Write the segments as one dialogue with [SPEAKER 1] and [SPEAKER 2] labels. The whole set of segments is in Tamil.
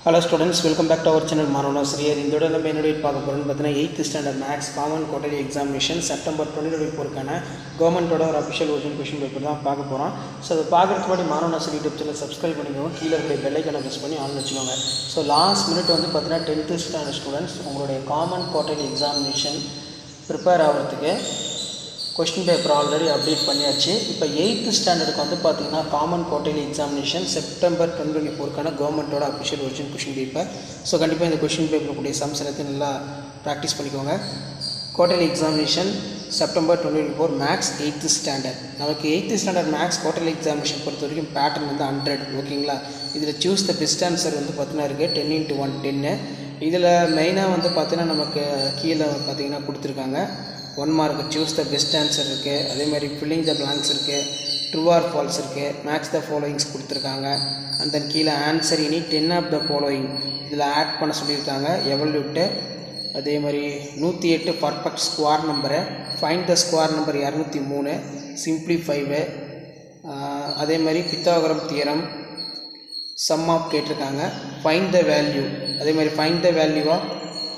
[SPEAKER 1] hello students welcome back to our channel மாணவனாசிரியர் இந்த விட நம்ம என்னுடைய பார்க்க போகிறோம்னு பார்த்தீங்கன்னா eighth standard maths common quarterly examination September twenty twenty ஃபோருக்கான கவர்மெண்ட்டோட ஒரு அஃபிஷியல் ஒரிஜினல் கொஷின் பேப்பர் தான் பார்க்க போகிறோம் ஸோ அதை பார்க்குறதுக்கு முன்னாடி மாணவனாசிரியர் யூடியூப் சேனல் சப்ஸ்கிரைப் பண்ணிக்கோங்க கீழே இருக்க பெல்லைக்கனை ப்ரெஸ் பண்ணி ஆன் வச்சுக்கோங்க ஸோ லாஸ்ட் மினிட் வந்து பார்த்தீங்கன்னா டென்த்து ஸ்டாண்டர்ட் ஸ்டூடெண்ட்ஸ் உங்களுடைய காமன் குவார்டர்லி எக்ஸாமினேஷன் ப்ரிப்பேர் ஆகிறதுக்கு கொஸ்டின் பேப்பர் ஆல்ரெடி அப்டேட் பண்ணியாச்சு இப்போ எயித்து ஸ்டாண்டர்டுக்கு வந்து பார்த்தீங்கன்னா common quarterly examination September twenty twenty ஃபோருக்கான கவர்மெண்ட்டோட official original question paper so கண்டிப்பாக இந்த கொஷின் பேப்பர் கூடிய சம்ஸ் எல்லாத்தையும் நல்லா ப்ராக்டிஸ் பண்ணிக்கோங்க quarterly examination September twenty twenty four maths eighth standard நமக்கு eighth standard maths quarterly examination பொறுத்த வரைக்கும் பேட்டர்ன் வந்து ஹண்ட்ரட் ஓகேங்களா இதில் சூஸ் த பெஸ்ட் ஆன்சர் வந்து பார்த்தீங்கன்னா இருக்குது டென் இன்ட்டு ஒன் டென்னு இதில் மெயினாக வந்து பார்த்தீங்கன்னா நமக்கு கீழே பார்த்தீங்கன்னா கொடுத்துருக்காங்க one mark choose the best answer இருக்குது அதே மாதிரி ஃபில்லிங் த பிளாங்க்ஸ் இருக்குது ட்ரூ ஆர் ஃபால்ஸ் இருக்குது மேட்ச் த ஃபாலோயிங்ஸ் கொடுத்துருக்காங்க அண்ட் தென் கீழே answer any ten of the following இதில் ஆட் பண்ண சொல்லியிருக்காங்க எவல்யூட்டு அதே மாதிரி நூற்றி எட்டு perfect square number find the square number இரநூத்தி மூணு சிம்ப்ளிஃபைவு அதே மாதிரி பித்தாகரம் தியரம் சம் ஆஃப் கேட்டிருக்காங்க ஃபைண்ட் த வேல்யூ அதே மாதிரி find the value of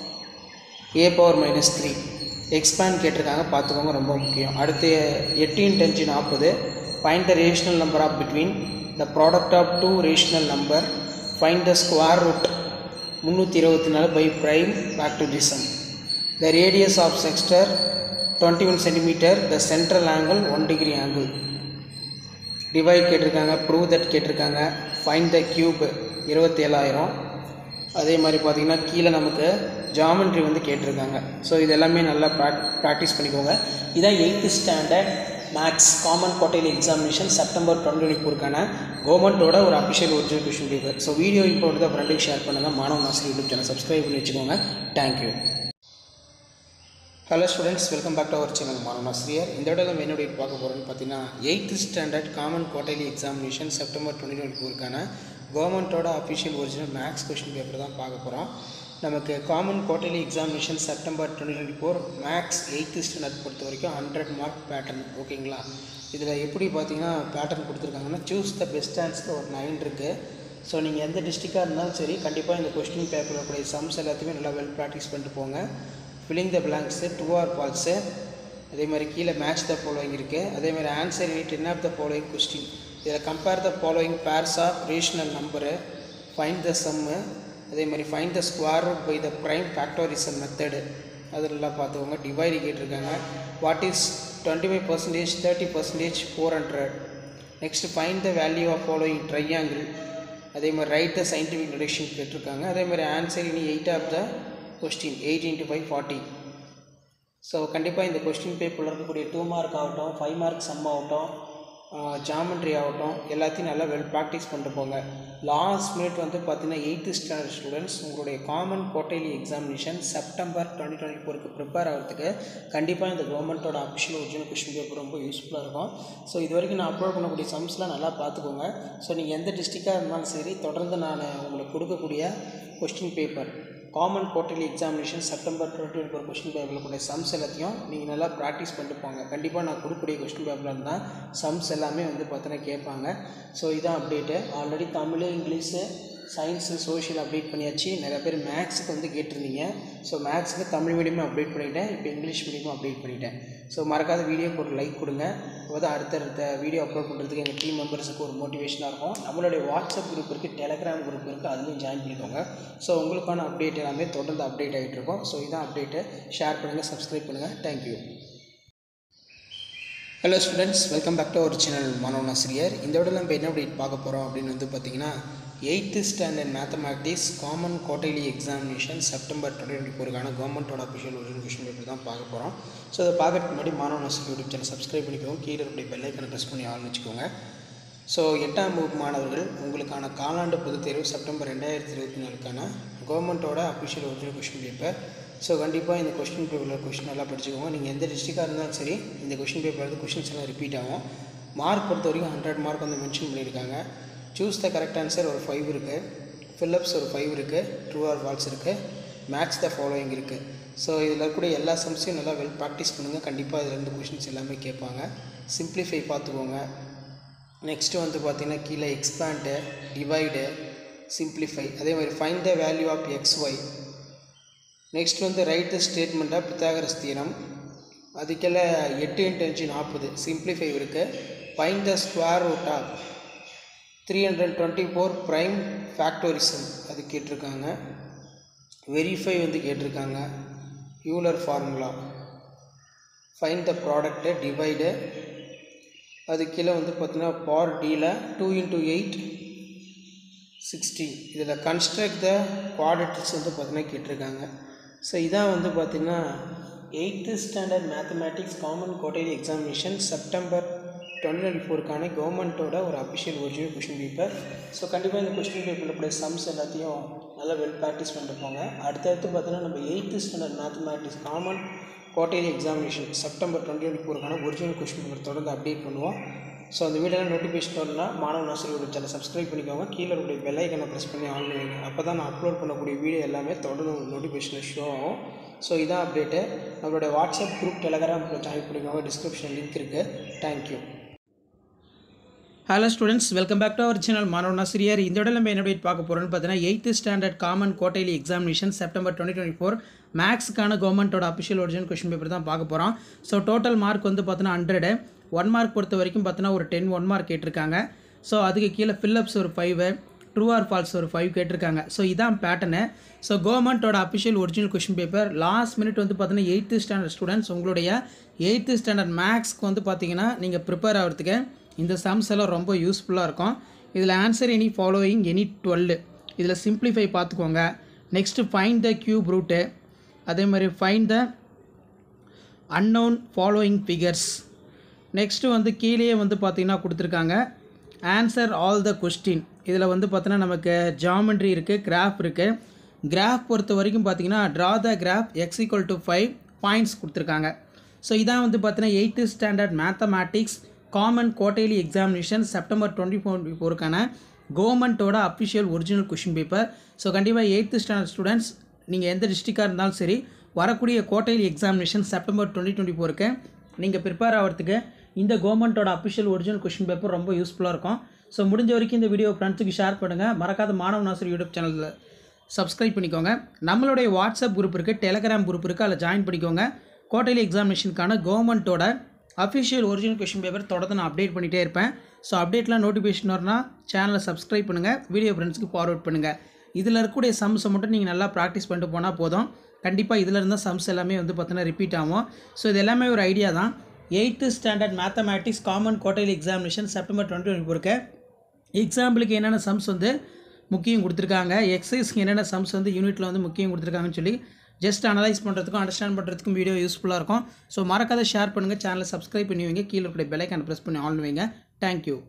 [SPEAKER 1] a power minus three expand கேட்டிருக்காங்க பார்த்துக்கோங்க ரொம்ப முக்கியம் அடுத்து எட்டு இன்ட் அஞ்சு நாற்பது find the rational number of between the product of two rational number find the square root முந்நூற்றி இருபத்தி நாலு by prime factorism the radius of sector twenty one centimetre the central angle one degree angle divide கேட்டிருக்காங்க ப்ரூவ் தட் கேட்டிருக்காங்க ஃபைண்ட் த கியூப் இருபத்தேழாயிரம் அதே மாதிரி பார்த்திங்கன்னா கீழே நமக்கு ஜாமெண்ட்ரி வந்து கேட்டிருக்காங்க ஸோ இது எல்லாமே நல்லா ப்ராக் ப்ராக்டிஸ் பண்ணிக்கோங்க இதான் eighth standard maths common quarterly examination September twenty twenty ஃபோருக்கான கவர்மெண்ட்டோட ஒரு official original question paper so video இப்போ தான் ஃப்ரெண்டுக்கு ஷேர் பண்ணுங்கள் மாணவ மாஸ்டர் யூடியூப் சேனல் சப்ஸ்கிரைப் பண்ணி வச்சுக்கோங்க thank you hello students welcome back to our channel மாணவனாசிரியர் இந்த விட நம்ம என்னுடைய பார்க்க போகிறோம்னு பார்த்தீங்கன்னா eighth standard common quarterly examination September twenty twenty ஃபோருக்கான கவர்மெண்ட்டோட official original maths question paper தான் பார்க்க போகிறோம் நமக்கு common quarterly examination September twenty twenty four maths eighth standard பொறுத்த வரைக்கும் ஹண்ட்ரட் மார்க் பேட்டர்ன் ஓகேங்களா இதில் எப்படி பார்த்தீங்கன்னா பேட்டர்ன் கொடுத்துருக்காங்கன்னா சூஸ் த பெஸ்ட் ஆன்சர் ஒரு நைன் இருக்குது ஸோ நீங்கள் எந்த டிஸ்ட்ரிக்டாக இருந்தாலும் சரி கண்டிப்பாக இந்த கொஸ்டின் பேப்பரில் கூடிய சம்ஸ் எல்லாத்தையுமே நல்லா வெல் ப்ராக்டிஸ் பண்ணிட்டு போங்க filling the blanks true or false அதே மாதிரி கீழே மேட்ச் த ஃபாலோயிங் இருக்குது அதே மாதிரி answer any ten of the following question இதில் compare the following pairs of rational number find the sum அதே மாதிரி find the square root by the prime factorism method அதெல்லாம் பார்த்துக்கோங்க டிவைடு கேட்டிருக்காங்க what is twenty five percentage thirty percentage four hundred next find the value of following triangle அதே மாதிரி ரைட் த சயின்டிஃபிக் டிடக்ஷன் கேட்டிருக்காங்க அதே மாதிரி answer any eight of the question eight into five forty so கண்டிப்பாக இந்த கொஸ்டின் பேப்பரில் இருக்கக்கூடிய டூ மார்க் ஆகட்டும் ஃபைவ் மார்க் சம் ஆகட்டும் ஜாமெண்ட்ரி ஆகட்டும் எல்லாத்தையும் நல்லா வெல் ப்ராக்டிஸ் பண்ணிட்டு போங்க லாஸ்ட் மினிட் வந்து பார்த்தீங்கன்னா எயித்து ஸ்டாண்டர்ட் ஸ்டூடெண்ட்ஸ் உங்களுடைய common quarterly examination September twenty twenty ஃபோருக்கு ப்ரிப்பேர் ஆகிறதுக்கு கண்டிப்பாக இந்த கவர்மெண்ட்டோட அஃபிஷியல் ஒரிஜினல் கொஸ்டின் பேப்பர் ரொம்ப யூஸ்ஃபுல்லாக இருக்கும் ஸோ இது வரைக்கும் நான் அப்லோட் பண்ணக்கூடிய சம்ஸ்லாம் நல்லா பார்த்துக்கோங்க ஸோ நீங்கள் எந்த டிஸ்ட்ரிக்டாக இருந்தாலும் சரி தொடர்ந்து நான் உங்களுக்கு கொடுக்கக்கூடிய question paper common quarterly examination September twenty twenty four question பேப்பரில் கூடிய சம்ஸ் எல்லாத்தையும் நீங்கள் நல்லா ப்ராக்டிஸ் பண்ணிட்டு போங்க கண்டிப்பாக நான் கொடுக்கக்கூடிய கொஸ்டின் பேப்பரில் இருந்தால் சம்ஸ் எல்லாமே வந்து பார்த்தீங்கன்னா கேட்பாங்க ஸோ இதான் update already Tamil English science social update பண்ணியாச்சு நிறைய பேர் மேக்ஸுக்கு வந்து கேட்டிருந்தீங்க ஸோ மேக்ஸுக்கு தமிழ் மீடியமும் அப்டேட் பண்ணிட்டேன் இப்போ இங்கிலீஷ் மீடியமும் அப்டேட் பண்ணிட்டேன் ஸோ மறக்காத வீடியோக்கு ஒரு லைக் கொடுங்க அப்போ தான் அடுத்தடுத்த வீடியோ அப்லோட் பண்ணுறதுக்கு எங்கள் டீம் மெம்பர்ஸுக்கு ஒரு மோட்டிவேஷனாக இருக்கும் நம்மளுடைய வாட்ஸ்அப் குரூப் இருக்குது டெலகிராம் குரூப் இருக்குது அதுலேயும் ஜாயின் பண்ணிக்கோங்க ஸோ உங்களுக்கான அப்டேட் எல்லாமே தொடர்ந்து அப்டேட் ஆகிட்டு இருக்கும் ஸோ இதான் அப்டேட்டு ஷேர் பண்ணுங்கள் சப்ஸ்கிரைப் பண்ணுங்கள் thank you hello students welcome back to our channel மாணவன் ஆசிரியர் இந்த விட நம்ம என்ன அப்டேட் பார்க்க போகிறோம் அப்படின்னு வந்து பார்த்தீங்கன்னா eighth standard mathematics common quarterly examination September twenty twenty ஃபோருக்கான கவர்மெண்ட்டோட அஃபிஷியல் ஒரிஜினல் கொஷின் பேப்பர் தான் பார்க்க போகிறோம் ஸோ அதை பார்க்கறதுக்கு முன்னாடி மாணவன் ஆசிரியர் யூடியூப் சேனல் சப்ஸ்கிரைப் பண்ணிக்கோங்க கீழே இருக்கக்கூடிய பெல்லைக்கனை ப்ரெஸ் பண்ணி ஆள்னு வச்சுக்கோங்க ஸோ எட்டாம் வகுப்பு மாணவர்கள் உங்களுக்கான காலாண்டு பொதுத் தேர்வு செப்டம்பர் ரெண்டாயிரத்தி இருபத்தி நாலுக்கான கவர்மெண்ட்டோட official original question paper so கண்டிப்பாக இந்த கொஸ்டின் பேப்பரில் கொஷின் நல்லா படிச்சுக்கோங்க நீங்கள் எந்த டிஸ்ட்ரிக்டாக இருந்தாலும் சரி இந்த கொஷின் பேப்பரில் கொஷின்ஸ் எல்லாம் ரிப்பீட் ஆகும் மார்க் பொறுத்த வரைக்கும் ஹண்ட்ரட் மார்க் வந்து மென்ஷன் பண்ணியிருக்காங்க சூஸ் த கரெக்ட் ஆன்சர் ஒரு ஃபைவ் இருக்குது ஃபில்லப்ஸ் ஒரு ஃபைவ் இருக்குது ட்ரூ ஆர் ஃபால்ஸ் இருக்குது மேட்ச் த ஃபாலோயிங் இருக்குது ஸோ இதில் இருக்கக்கூடிய எல்லா சம்ஸையும் நல்லா வெல் ப்ராக்டிஸ் பண்ணுங்கள் கண்டிப்பாக இதில் ரெண்டு கொஷின்ஸ் எல்லாமே கேட்பாங்க சிம்ப்ளிஃபை பார்த்துக்கோங்க நெக்ஸ்ட்டு வந்து பார்த்திங்கன்னா கீழே எக்ஸ்பேண்டு டிவைடு சிம்பிளிஃபை அதே மாதிரி find the value of x y next வந்து write the statement of Pythagoras theorem அதுக்கெல்லாம் எட்டு இன்ட்டு அஞ்சு நாற்பது சிம்பிளிஃபை இருக்குது find the square root of three hundred twenty four prime factorism அது கேட்டிருக்காங்க வெரிஃபை வந்து கேட்டிருக்காங்க யூலர் ஃபார்முலா ஃபைன் த ப்ராடக்டை டிவைடு அது கீழே வந்து பார்த்தீங்கன்னா பார் டியில் டூ இன்ட்டு எயிட் சிக்ஸ்டி இதில் கன்ஸ்ட்ரக்ட் த குவாடிட்டிஸ் வந்து பார்த்தீங்கன்னா கேட்டிருக்காங்க ஸோ இதான் வந்து பார்த்திங்கன்னா eighth standard mathematics common quarterly examination September twenty twenty ஃபோருக்கான கவர்மெண்ட்டோட ஒரு official original question paper so கண்டிப்பாக இந்த கொஸ்டின் பேப்பரில் இப்படி சம்ஸ் எல்லாத்தையும் நல்லா வெல் ப்ராக்டிஸ் பண்ணிட்டு போங்க அடுத்தடுத்து பார்த்தீங்கன்னா நம்ம eighth standard mathematics common quarterly examination September twenty twenty ஃபோருக்கான ஒரிஜினல் கொஸ்டின் பேப்பர் தொடர்ந்து அப்டேட் பண்ணுவோம் ஸோ அந்த வீடியோவில் நோட்டிஃபிகேஷன் வரலாம் மாணவ ஆசிரியரோட சேனல் சப்ஸ்கிரைப் பண்ணிக்கோங்க கீழே இருக்கக்கூடிய பெல் ஐக்கனை ப்ரெஸ் பண்ணி ஆன் பண்ணுவீங்க அப்போ தான் நான் அப்லோட் பண்ணக்கூடிய வீடியோ எல்லாமே தொடர்ந்து நோட்டிஃபிகேஷன் ஷோ ஆகும் ஸோ இதான் அப்டேட்டு நம்மளுடைய வாட்ஸ்அப் குரூப் டெலகிராம் ஜாயின் பண்ணிக்கோங்க டிஸ்கிரிப்ஷன் லிங்க் இருக்குது thank you hello students welcome back to our channel மாணவன் ஆசிரியர் இந்த இடம் நம்ம என்ன பார்க்க போகிறோம்னு பார்த்தீங்கன்னா eighth standard common quarterly examination September twenty twenty four மேக்ஸுக்கான கவர்மெண்ட்டோட அஃபிஷியல் ஒரிஜினல் கொஷின் பேப்பர் தான் பார்க்க போகிறோம் ஸோ டோட்டல் மார்க் வந்து பார்த்தீங்கன்னா ஹண்ட்ரடு ஒன் மார்க் பொறுத்த வரைக்கும் பார்த்தீங்கன்னா ஒரு டென் ஒன் மார்க் கேட்டிருக்காங்க ஸோ அதுக்கு கீழே ஃபில்லப்ஸ் ஒரு ஃபைவ் ட்ரூ ஆர் ஃபால்ஸ் ஒரு ஃபைவ் கேட்டிருக்காங்க ஸோ இதான் பேட்டர்னு ஸோ கவர்மெண்ட்டோட official original question paper last minute வந்து பார்த்தீங்கன்னா எயித்து ஸ்டாண்டர்ட் ஸ்டூடெண்ட்ஸ் உங்களுடைய எயித்து ஸ்டாண்டர்ட் மேக்ஸ்க்கு வந்து பார்த்தீங்கன்னா நீங்கள் ப்ரிப்பேர் ஆகிறதுக்கு இந்த சம்ஸ் எல்லாம் ரொம்ப யூஸ்ஃபுல்லாக இருக்கும் இதில் answer any following any twelve இதில் சிம்பிளிஃபை பார்த்துக்கோங்க next find the cube root அதே மாதிரி find the unknown following figures next வந்து கீழே வந்து பார்த்திங்கன்னா கொடுத்துருக்காங்க ஆன்சர் ஆல் த கொஸ்டின் இதில் வந்து பார்த்தீங்கன்னா நமக்கு ஜாமெண்ட்ரி இருக்குது கிராஃப் இருக்குது கிராஃப் பொறுத்த வரைக்கும் பார்த்தீங்கன்னா draw the graph x equal to five points கொடுத்துருக்காங்க ஸோ இதான் வந்து பார்த்தீங்கன்னா eighth standard mathematics common quarterly examination September twenty four ஃபோருக்கான கவர்மெண்ட்டோட official original question paper so கண்டிப்பாக எயித்து ஸ்டாண்டர்ட் ஸ்டூடெண்ட்ஸ் நீங்கள் எந்த டிஸ்ட்ரிக்டாக இருந்தாலும் சரி வரக்கூடிய quarterly examination September twenty twenty ஃபோருக்கு நீங்கள் ப்ரிப்பேர் ஆகிறதுக்கு இந்த கவர்மெண்ட்டோட அஃபிஷியல் ஒரிஜினல் கொஷின் பேப்பர் ரொம்ப யூஸ்ஃபுல்லாக இருக்கும் ஸோ முடிஞ்ச வரைக்கும் இந்த வீடியோ ஃப்ரெண்ட்ஸுக்கு ஷேர் பண்ணுங்கள் மறக்காத மாணவ நாசர் யூடியூப் சேனலில் சப்ஸ்கிரைப் பண்ணிக்கோங்க நம்மளுடைய வாட்ஸ்அப் குரூப் இருக்குது டெலகிராம் குரூப் இருக்குது அதில் ஜாயின் பண்ணிக்கோங்க குவார்டர்லி எக்ஸாமினேஷனுக்கான கவர்மெண்ட்டோட அஃபிஷியல் ஒரிஜினல் கொஷின் பேப்பர் தொடர்ந்து நான் அப்டேட் பண்ணிகிட்டே இருப்பேன் ஸோ அப்டேட்லாம் நோட்டிஃபிகேஷன் வரனா சேனலை சப்ஸ்கிரைப் பண்ணுங்கள் வீடியோ ஃப்ரெண்ட்ஸ்க்கு ஃபார்வர்ட் பண்ணுங்கள் இதில் இருக்கக்கூடிய சம்ஸை மட்டும் நீங்கள் நல்லா ப்ராக்டிஸ் பண்ணிட்டு போனால் போதும் கண்டிப்பாக இதில் இருந்தால் சம்ஸ் எல்லாமே வந்து பார்த்தீங்கன்னா ரிப்பீட் ஆகும் ஸோ இது எல்லாமே ஒரு ஐடியா தான் eighth standard mathematics common quarterly examination September twenty twenty ஃபோருக்கு எக்ஸாம்பிளுக்கு என்னென்ன சம்ஸ் வந்து முக்கியம் கொடுத்துருக்காங்க எக்ஸசைஸ்க்கு என்னென்ன சம்ஸ் வந்து யூனிட்டில் வந்து முக்கியம் கொடுத்துருக்காங்கன்னு சொல்லி ஜஸ்ட் அனலைஸ் பண்ணுறதுக்கும் அண்டர்ஸ்டாண்ட் பண்ணுறதுக்கும் வீடியோ யூஸ்ஃபுல்லாக இருக்கும் ஸோ மறக்காத ஷேர் பண்ணுங்கள் சேனலை சப்ஸ்கிரைப் பண்ணி வைங்க கீழே இருக்கிற பெலைக்கான ப்ரெஸ் பண்ணி ஆன் வைங்க thank you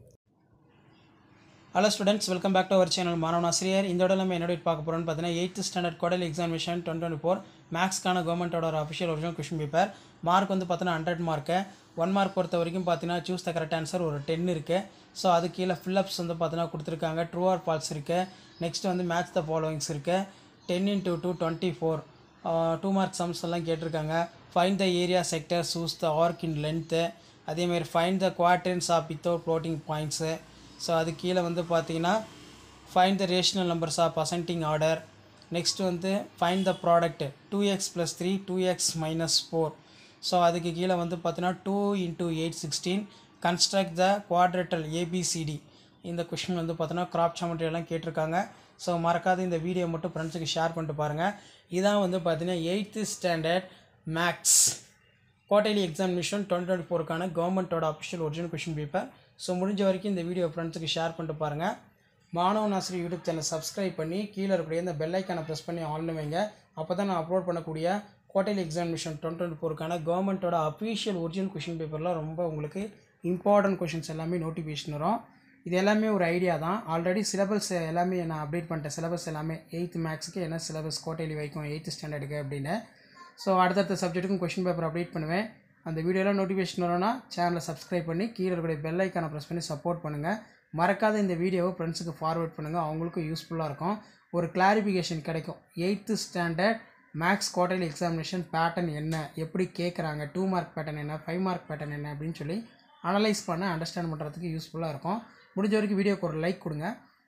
[SPEAKER 1] hello students welcome back to our channel மாணவன் ஆசிரியர் இந்த இடம் நம்ம என்னோட பார்க்க போகிறோம்னு பார்த்தீங்கன்னா eighth standard quarterly examination twenty twenty four மேக்ஸ்க்கான கவர்மெண்ட்டோட ஒரு official original question paper mark வந்து பார்த்தீங்கன்னா ஹண்ட்ரட் மார்க்கு ஒன் மார்க் பொறுத்த வரைக்கும் பார்த்தீங்கன்னா சூஸ் த கரெக்ட் ஆன்சர் ஒரு டென் இருக்குது ஸோ அது கீழே ஃபில்லப்ஸ் வந்து பார்த்தீங்கன்னா கொடுத்துருக்காங்க ட்ரூ ஆர் ஃபால்ஸ் இருக்குது நெக்ஸ்ட் வந்து மேட்ச் த ஃபாலோவிங்ஸ் இருக்குது ten into two twenty four two mark sums எல்லாம் கேட்டிருக்காங்க find the area sector choose the arc in length அதேமாதிரி find the quotients of without floating points so அது கீழே வந்து பார்த்தீங்கன்னா find the rational numbers of ascending order next வந்து find the product two x plus three two x minus four so அதுக்கு கீழே வந்து பார்த்தீங்கன்னா two into eight sixteen construct the quadrilateral ABCD இந்த கொஷின் வந்து பார்த்தீங்கன்னா கிராப் ஜாமெட்ரி எல்லாம் கேட்டிருக்காங்க ஸோ மறக்காத இந்த வீடியோ மட்டும் ஃப்ரெண்ட்ஸுக்கு ஷேர் பண்ணிட்டு பாருங்கள் இதான் வந்து பார்த்தீங்கன்னா eighth standard maths quarterly examination twenty twenty ஃபோருக்கான கவர்மெண்ட்டோட official original question paper so முடிஞ்ச வரைக்கும் இந்த வீடியோ ஃப்ரெண்ட்ஸுக்கு ஷேர் பண்ணிட்டு பாருங்கள் மாணவன் ஆசிரியர் யூடியூப் சேனல் சப்ஸ்கிரைப் பண்ணி கீழே இருக்கக்கூடிய இந்த பெல் ஐக்கானை ப்ரெஸ் பண்ணி ஆன் வைங்க அப்போ தான் நான் அப்லோட் பண்ணக்கூடிய குவார்டர்லி எக்ஸாமினேஷன் டுவெண்ட்டி டுவெண்ட்டி ஃபோருக்கான கவர்மெண்ட்டோட அஃபிஷியல் ஒரிஜினல் கொஷின் பேப்பர்லாம் ரொம்ப உங்களுக்கு இம்பார்ட்டன்ட் கொஷின்ஸ் எல்லாமே நோட்டிஃபிகேஷன் வரும் இது எல்லாமே ஒரு ஐடியா தான் ஆல்ரெடி சிலபஸ் எல்லாமே நான் அப்டேட் பண்ணிட்டேன் சிலபஸ் எல்லாமே எயித்து மேக்ஸுக்கு என்ன சிலபஸ் குவார்டர்லி வைக்கும் எயித்து ஸ்டாண்டர்டுக்கு அப்படின்னு ஸோ அடுத்தடுத்த சப்ஜெக்ட்டுக்கும் கொஷின் பேப்பர் அப்டேட் பண்ணுவேன் அந்த வீடியோலாம் நோட்டிஃபிகேஷன் வரும்னா சேனலை சப்ஸ்கிரைப் பண்ணி கீழே இருக்கக்கூடிய பெல் ஐக்கானை ப்ரெஸ் பண்ணி சப்போர்ட் பண்ணுங்கள் மறக்காத இந்த வீடியோவை ஃப்ரெண்ட்ஸுக்கு ஃபார்வர்ட் பண்ணுங்கள் அவங்களுக்கும் யூஸ்ஃபுல்லாக இருக்கும் ஒரு கிளாரிஃபிகேஷன் கிடைக்கும் eighth standard maths quarterly examination pattern என்ன எப்படி கேட்குறாங்க டூ மார்க் பேட்டர்ன் என்ன ஃபைவ் மார்க் பேட்டர்ன் என்ன அப்படின்னு சொல்லி அனலைஸ் பண்ண அண்டர்ஸ்டாண்ட் பண்ணுறதுக்கு யூஸ்ஃபுல்லாக இருக்கும் முடிஞ்ச வரைக்கும் வீடியோக்கு ஒரு லைக் கொடுங்க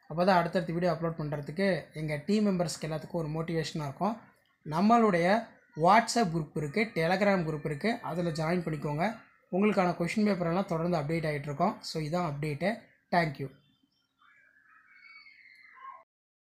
[SPEAKER 1] அப்போ தான் அடுத்தடுத்த வீடியோ அப்லோட் பண்ணுறதுக்கு எங்கள் டீம் மெம்பர்ஸ்க்கு எல்லாத்துக்கும் ஒரு மோட்டிவேஷனாக இருக்கும் நம்மளுடைய வாட்ஸ்அப் குரூப் இருக்குது டெலகிராம் குரூப் இருக்குது அதில் ஜாயின் பண்ணிக்கோங்க உங்களுக்கான கொஷின் பேப்பர் எல்லாம் தொடர்ந்து அப்டேட் ஆகிட்டு இருக்கோம் ஸோ இதான் அப்டேட்டு தேங்க்யூ